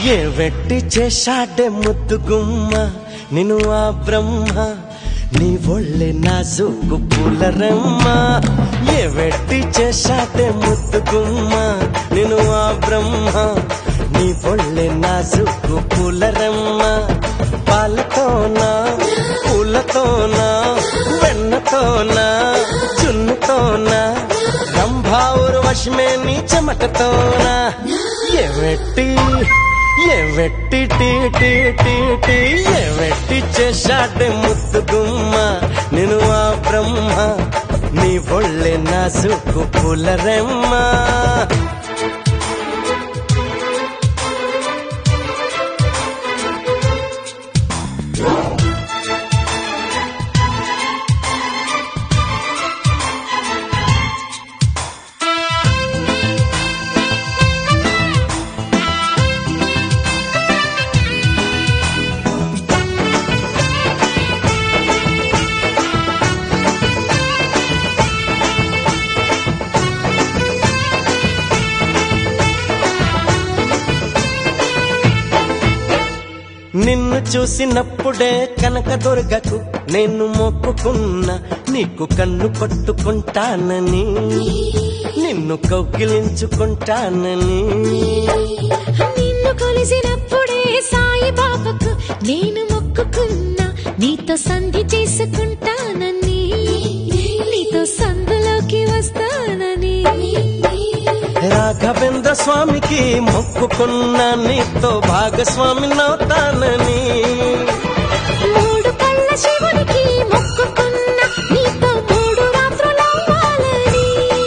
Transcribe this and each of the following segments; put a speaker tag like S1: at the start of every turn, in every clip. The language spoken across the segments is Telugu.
S1: ఏ వెట్టి చేశాడే ముద్దు గుమ్మ నిన్ను ఆ బ్రహ్మ నీ ఒళ్ళే నాజుకు పూలరమ్మ ఏ వెట్టి చేశాడే ముద్దు గుమ్మ నిన్ను ఆ బ్రహ్మ నీ ఒళ్ళే నాజుకు పూలరమ్మ పాలతోనా పూలతోనా వెన్నతోనా చున్నుతోనా రంభావురు వశమే నీ చెమటతోనా ఏ వెట్టి ఏ వెట్టి టీ టీ టీ టీ ఏ వెట్టి చేశాడే ముద్దు గుమ్మ నేను ఆ బ్రహ్మ నీ ఒళ్ళే నాసుకు పులరెమ్మ నిన్ను చూసినప్పుడే కనక దొరగకు నేను మొక్కుకున్నా నీకు కన్ను కొట్టుకుంటానని నిన్ను కౌగిలించుకుంటానని
S2: నిన్ను కొలిసినప్పుడే సాయి బాబాకు నేను మొక్కుకున్నా నీతో సంధి చేసుకుంటానని నీతో సందులోకి వస్తానని
S1: రాఘవేంద్ర స్వామికి మొక్కుకున్నా నీతో భాగస్వామి నవుతానని
S2: మూడు కళ్ళ శివునికి మొక్కుకున్నా నీతో మూడు రాత్రులవ్వాలని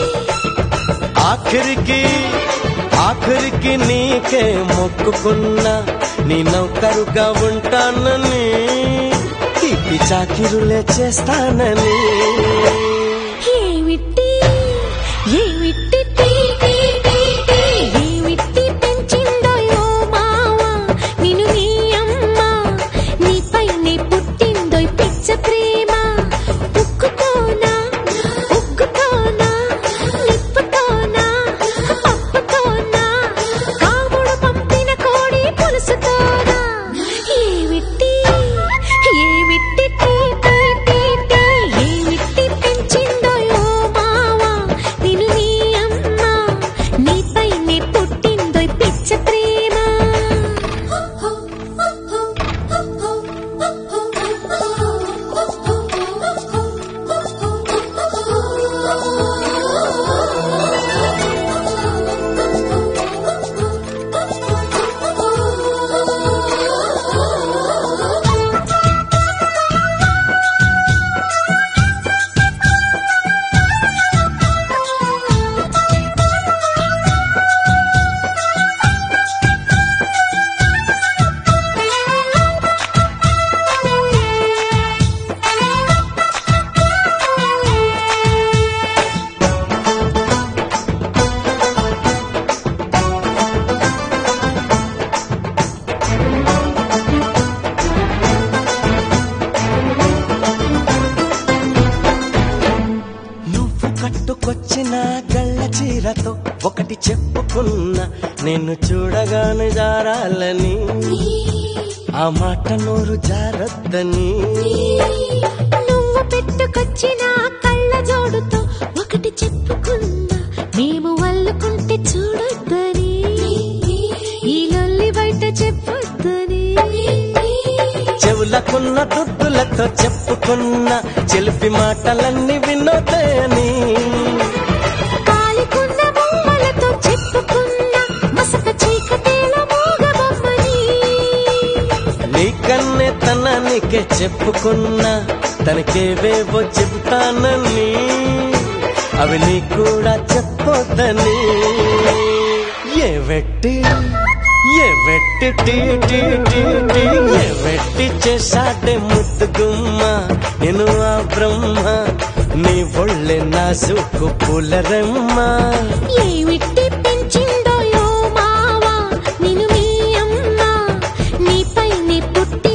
S1: ఆఖరికి ఆఖరికి నీకే మొక్కుకున్నా నీ నౌకరుగా ఉంటానని తీపి చాకిరులే చేస్తానని
S2: ఏమిటి ఏమిటి టీ, టీ, టీ, టీ, ఏమిటి పెంచిందో యో మావా నిన్ను నీ అమ్మ నీపైనే పుట్టిందో ఈ పిచ్చ ప్రేమ ఉక్కుతోనా ఉక్కుతోనా నిప్పుతోనా పప్పుతోనా కాముడు పంపిన కోడి పులుసుతోనా ఏమిటి ఏమిటి టీ, టీ, టీ, టీ, ఏమిటి పెంచిందో యో మావా నిన్ను నీ అమ్మ నీపైనే పుట్టిందో ఈ పిచ్చ ప్రేమ
S1: నువ్వు కట్టుకొచ్చిన గళ్ళ చీరతో ఒకటి చెప్పుకున్నా నేను చూడగానే జారాలని ఆ మాట నోరు జారొద్దని
S2: నువ్వు పెట్టుకొచ్చిన కళ్ళ జోడుతో ఒకటి చెప్పుకున్నా మేము వల్లుకుంటే చూడొద్దని ఈ లొల్లి బయట చెప్పొద్దని
S1: చెవులకున్న దుద్దులతో చెప్పుకున్న చెలిపి మాటలన్నీ వినోదయని
S2: కాలికున్న బొమ్మలతో చెప్పుకున్నా మసక చీకటేల మూగబొమ్మని
S1: నీకన్నే తనానికే చెప్పుకున్నా తనకేవేవో చెబుతానని అవి నీ కూడా చెప్పొద్దని ఏ వెట్టి ఏ వెట్టి టీ టీ టీ టీ ఏ వెట్టి చేశాడే ముద్దు గుమ్మ నేను ఆ బ్రహ్మ నీ ఒళ్ళే నాసుకు పులరమ్మ
S2: ఏమిటి పెంచిందో యో మావా నిన్ను మీ అమ్మ నీపైనే పుట్టి